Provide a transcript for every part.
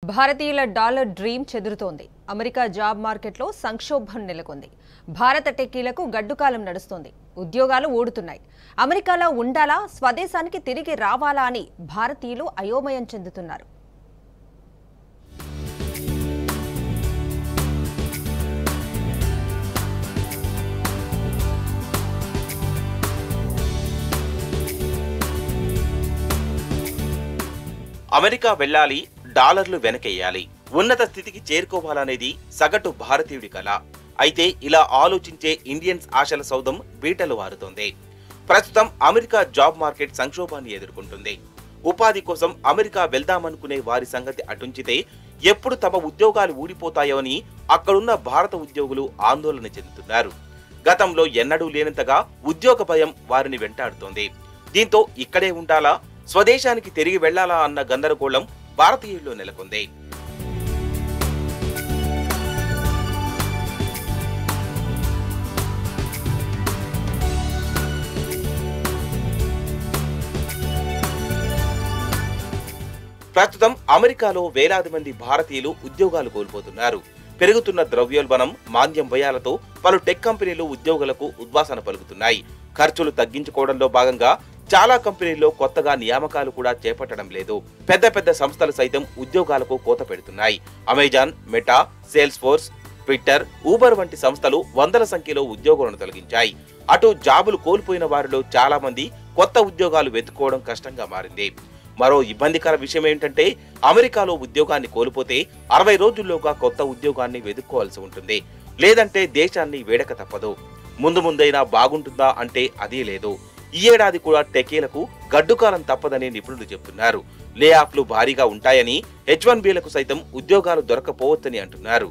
భారతీయుల dollar dream చెదురుతోంది America job మార్కెట్లో సంక్షోభం నెలకొంది భారత టెక్కీలకు గడ్డుకాలం నడుస్తోంది ఉద్యోగాలు ఊడుతున్నాయి అమెరికాలో ఉండాలా స్వదేశానికి తిరిగి రావాలా అని భారతీయులు అయోమయం చెందుతున్నారు అమెరికా వెళ్ళాలి డాలర్లు వెనకేయాలి ఉన్నత స్థితికి చేరుకోవాలనేది సగటు భారతీయుడి కల అయితే ఇలా ఆలోచించే ఇండియన్స్ ఆశల సౌదం బీటలు వారుతోంది ప్రస్తుతం అమెరికా జాబ్ మార్కెట్ సంక్షోభాన్ని ఎదుర్కొంటుంది ఉపాధి కోసం అమెరికా వెళ్దామనుకునే వారి సంగతి అటుంచితే ఎప్పుడు తమ ఉద్యోగాలు ఊడిపోతాయో అని అక్కడున్న భారత ఉద్యోగులు ఆందోళన చెందుతున్నారు గతంలో ఎన్నడూ లేనంతగా ఉద్యోగ భయం వారిని వెంటాడుతోంది దీంతో ఇక్కడే ఉండాలా స్వదేశానికి తిరిగి వెళ్లాలా అన్న గందరగోళం భారతీయుల్లో నెలకొంది ప్రస్తుతం అమెరికాలో వేలాది మంది భారతీయులు ఉద్యోగాలు కోల్పోతున్నారు పెరుగుతున్న ద్రవ్యోల్బణం మాంద్యం భయాలతో పలు టెక్ కంపెనీలు ఉద్యోగులకు ఉద్వాసన పలుకుతున్నాయి ఖర్చులు తగ్గించుకోవడంలో భాగంగా చాలా కంపెనీల్లో కొత్తగా నియామకాలు కూడా చేపట్టడం లేదు పెద్ద పెద్ద సంస్థలు సైతం ఉద్యోగాలకు కోత పెడుతున్నాయి Amazon Meta Salesforce Twitter Uber వంటి సంస్థలు వందల సంఖ్యలో ఉద్యోగులను తొలగించాయి అటు జాబులు కోల్పోయిన వారిలో చాలా మంది కొత్త ఉద్యోగాలు వెతుక్కోవడం కష్టంగా మారింది మరో ఇబ్బందికర విషయం ఏంటంటే అమెరికాలో ఉద్యోగాన్ని కోల్పోతే అరవై రోజుల్లోగా కొత్త ఉద్యోగాన్ని వెతుక్కోవాల్సి ఉంటుంది లేదంటే దేశాన్ని వేడక తప్పదు ముందు ముందైనా బాగుంటుందా అంటే అదీ లేదు ఈ ఏడాది కూడా టెకీలకు గడ్డుకాలం తప్పదని నిపుణులు చెబుతున్నారు లే ఆఫ్లు భారీగా ఉంటాయని హెచ్ వన్ బీలకు సైతం ఉద్యోగాలు దొరకపోవచ్చని అంటున్నారు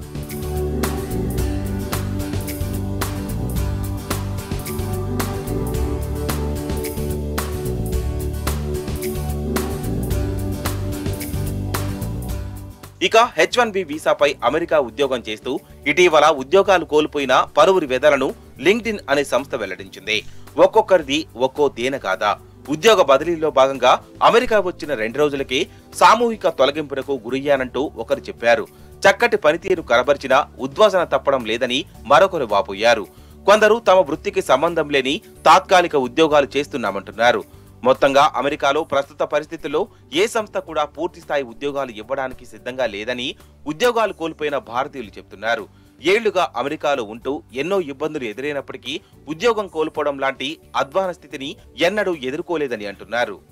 ఇక హెచ్ వన్ బి వీసాపై అమెరికా ఉద్యోగం చేస్తూ ఇటీవల ఉద్యోగాలు కోల్పోయిన పలువురి వెదలను లింక్డ్ఇన్ అనే సంస్థ వెల్లడించింది ఒక్కొక్కరిది ఒక్కో దేన కాదా ఉద్యోగ బదిలీలో భాగంగా అమెరికా వచ్చిన రెండు రోజులకే సామూహిక తొలగింపునకు గురయ్యానంటూ ఒకరు చెప్పారు చక్కటి పనితీరు కనబరిచినా ఉద్వాసన తప్పడం లేదని మరొకరు వాపోయారు కొందరు తమ వృత్తికి సంబంధం లేని తాత్కాలిక ఉద్యోగాలు చేస్తున్నామంటున్నారు మొత్తంగా అమెరికాలో ప్రస్తుత పరిస్థితుల్లో ఏ సంస్థ కూడా పూర్తి స్థాయి ఉద్యోగాలు ఇవ్వడానికి సిద్ధంగా లేదని ఉద్యోగాలు కోల్పోయిన భారతీయులు చెబుతున్నారు ఏళ్లుగా అమెరికాలో ఉంటూ ఎన్నో ఇబ్బందులు ఎదురైనప్పటికీ ఉద్యోగం కోల్పోవడం లాంటి అధ్వాన స్థితిని ఎన్నడూ ఎదుర్కోలేదని అంటున్నారు